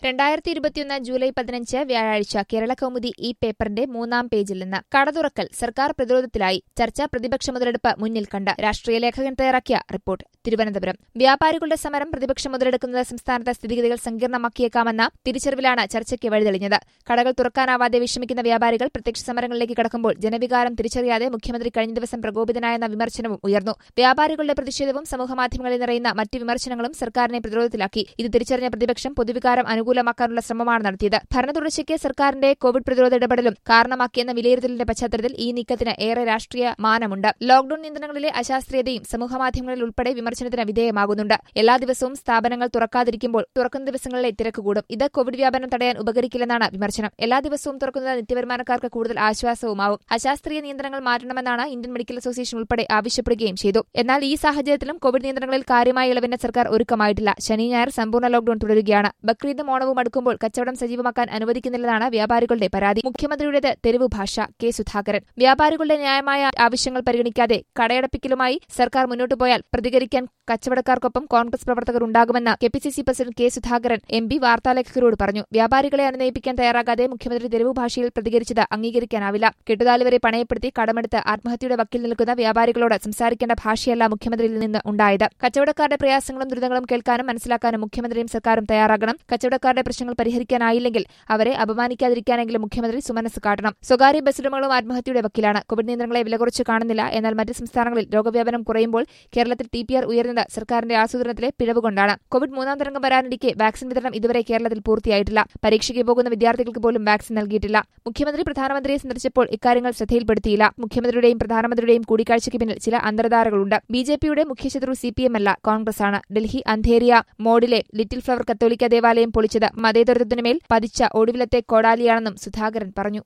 രണ്ടായിരത്തി ഇരുപത്തിയൊന്ന് ജൂലൈ പതിനഞ്ച് വ്യാഴാഴ്ച കേരള കൗമുദി ഈ പേപ്പറിന്റെ മൂന്നാം പേജിൽ നിന്ന് കടതുറക്കൽ സർക്കാർ പ്രതിരോധത്തിലായി ചർച്ച പ്രതിപക്ഷ മുതലെടുപ്പ് മുന്നിൽ കണ്ട് രാഷ്ട്രീയ ലേഖകൻ തയ്യാറാക്കിയ റിപ്പോർട്ട് തിരുവനന്തപുരം വ്യാപാരികളുടെ സമരം പ്രതിപക്ഷ മുതലെടുക്കുന്നത് സംസ്ഥാനത്തെ സ്ഥിതിഗതികൾ സങ്കീർണമാക്കിയേക്കാമെന്ന തിരിച്ചറിവിലാണ് ചർച്ചയ്ക്ക് വഴിതെളിഞ്ഞത് കടകൾ തുറക്കാനാവാതെ വിഷമിക്കുന്ന വ്യാപാരികൾ പ്രത്യക്ഷ സമരങ്ങളിലേക്ക് കടക്കുമ്പോൾ ജനവികാരം തിരിച്ചറിയാതെ മുഖ്യമന്ത്രി കഴിഞ്ഞ ദിവസം പ്രകോപിതനായെന്ന വിമർശനവും ഉയർന്നു വ്യാപാരികളുടെ പ്രതിഷേധവും സമൂഹമാധ്യമങ്ങളിൽ നിറയുന്ന മറ്റ് വിമർശനങ്ങളും സർക്കാരിനെ പ്രതിരോധത്തിലാക്കി ഇത് തിരിച്ചറിഞ്ഞ പ്രതിപക്ഷം പൊതുവികാരം അനുകൂലമാക്കാനുള്ള ശ്രമമാണ് നടത്തിയത് ഭരണതുടർച്ചയ്ക്ക് സർക്കാരിന്റെ കോവിഡ് പ്രതിരോധ ഇടപെടലും കാരണമാക്കിയെന്ന വിലയിരുത്തലിന്റെ പശ്ചാത്തലത്തിൽ ഈ നീക്കത്തിന് ഏറെ രാഷ്ട്രീയ മാനമുണ്ട് ലോക്ഡൌൺ നിയന്ത്രണങ്ങളിലെ അശാസ്ത്രീയതയും സമൂഹമാധ്യമങ്ങളിൽ ഉൾപ്പെടെ വിമർശനത്തിന് വിധേയമാകുന്നുണ്ട് എല്ലാ ദിവസവും സ്ഥാപനങ്ങൾ തുറക്കാതിരിക്കുമ്പോൾ തുറക്കുന്ന ദിവസങ്ങളിലെ തിരക്ക് കൂടും ഇത് കോവിഡ് വ്യാപനം തടയാൻ ഉപകരിക്കില്ലെന്നാണ് വിമർശനം എല്ലാ ദിവസവും തുറക്കുന്നത് നിത്യവരുമാനക്കാർക്ക് കൂടുതൽ ആശ്വാസവുമാവും അശാസ്ത്രീയ നിയന്ത്രണങ്ങൾ മാറ്റണമെന്നാണ് ഇന്ത്യൻ മെഡിക്കൽ അസോസിയേഷൻ ഉൾപ്പെടെ ആവശ്യപ്പെടുകയും ചെയ്തു എന്നാൽ ഈ സാഹചര്യത്തിലും കോവിഡ് നിയന്ത്രണങ്ങളിൽ കാര്യമായ ഇളവിന് സർക്കാർ ഒരുക്കമായിട്ടില്ല ശനി ഞായർ സമ്പൂർണ്ണ ലോക്ഡൌൺ തുടരുകയാണ് ബക്രീദും ഓണവും അടുക്കുമ്പോൾ കച്ചവടം സജീവമാക്കാൻ അനുവദിക്കുന്നില്ലെന്നാണ് വ്യാപാരികളുടെ പരാതി മുഖ്യമന്ത്രിയുടേത് തെരുവ് ഭാഷ കെ സുധാകരൻ വ്യാപാരികളുടെ ന്യായമായ ആവശ്യങ്ങൾ പരിഗണിക്കാതെ കടയടപ്പിക്കലുമായി സർക്കാർ മുന്നോട്ടു പോയാൽ പ്രതികരിക്കാൻ കച്ചവടക്കാർക്കൊപ്പം കോൺഗ്രസ് പ്രവർത്തകർ ഉണ്ടാകുമെന്ന് K P C C president K Sudhakaran M P വാർത്താലേഖകരോട് പറഞ്ഞു വ്യാപാരികളെ അനുനയിപ്പിക്കാൻ തയ്യാറാകാതെ മുഖ്യമന്ത്രി തെരുവ് ഭാഷയിൽ പ്രതികരിച്ചത് അംഗീകരിക്കാനാവില്ല കെട്ടുതാലിവരെ പണയപ്പെടുത്തി കടമെടുത്ത് ആത്മഹത്യയുടെ വക്കിൽ നിൽക്കുന്ന വ്യാപാരികളോട് സംസാരിക്കേണ്ട ഭാഷയല്ല മുഖ്യമന്ത്രിയിൽ നിന്ന് ഉണ്ടായത് കച്ചവടക്കാരുടെ പ്രയാസങ്ങളും ദുരിതങ്ങളും കേൾക്കാനും മനസ്സിലാക്കാനും മുഖ്യമന്ത്രിയും സർക്കാരും തയ്യാറാകണം കച്ചവടക്കാരുടെ പ്രശ്നങ്ങൾ പരിഹരിക്കാനായില്ലെങ്കിൽ അവരെ അപമാനിക്കാതിരിക്കാനെങ്കിലും മുഖ്യമന്ത്രി സുമനസ് കാട്ടണം സ്വകാര്യ ബസ്സുടമകളും ആത്മഹത്യയുടെ വക്കിലാണ് കോവിഡ് നിയന്ത്രണങ്ങളെ വിലകുറച്ച് കാണുന്നില്ല എന്നാൽ മറ്റ് സംസ്ഥാനങ്ങളിൽ രോഗവ്യാപനം കുറയുമ്പോൾ കേരളത്തിൽ ടി പി ആർ ഉയരുന്നത് സർക്കാരിന്റെ ആസൂത്രണത്തിലെ പിഴവുകൊണ്ടാണ് കോവിഡ് മൂന്നാം തരംഗം വരാനിരിക്കെ വാക്സിൻ വിതരണം ഇതുവരെ കേരളത്തിൽ പൂർത്തിയായിട്ടില്ല പരീക്ഷയ്ക്ക് പോകുന്ന വിദ്യാർത്ഥികൾക്ക് പോലും വാക്സിൻ നൽകിയിട്ടില്ല മുഖ്യമന്ത്രി പ്രധാനമന്ത്രിയെ സന്ദർശിച്ചപ്പോൾ ഇക്കാര്യങ്ങൾ ശ്രദ്ധയിൽപ്പെടുത്തിയില്ല മുഖ്യമന്ത്രിയുടെയും പ്രധാനമന്ത്രിയുടെയും കൂടിക്കാഴ്ചയ്ക്ക് പിന്നിൽ ചില അന്തർധാരകളുണ്ട് ബി ജെ പിയുടെ മുഖ്യശത്രു സി പി എം അല്ല കോൺഗ്രസ് ആണ് ഡൽഹി അന്ധേരിയ മോഡിലെ ലിറ്റിൽ ഫ്ലവർ കത്തോലിക്ക ദേവാലയം പൊളിച്ചത് മതേതരത്വത്തിനുമേൽ പതിച്ച ഒടുവിലത്തെ കോടാലിയാണെന്നും സുധാകരൻ പറഞ്ഞു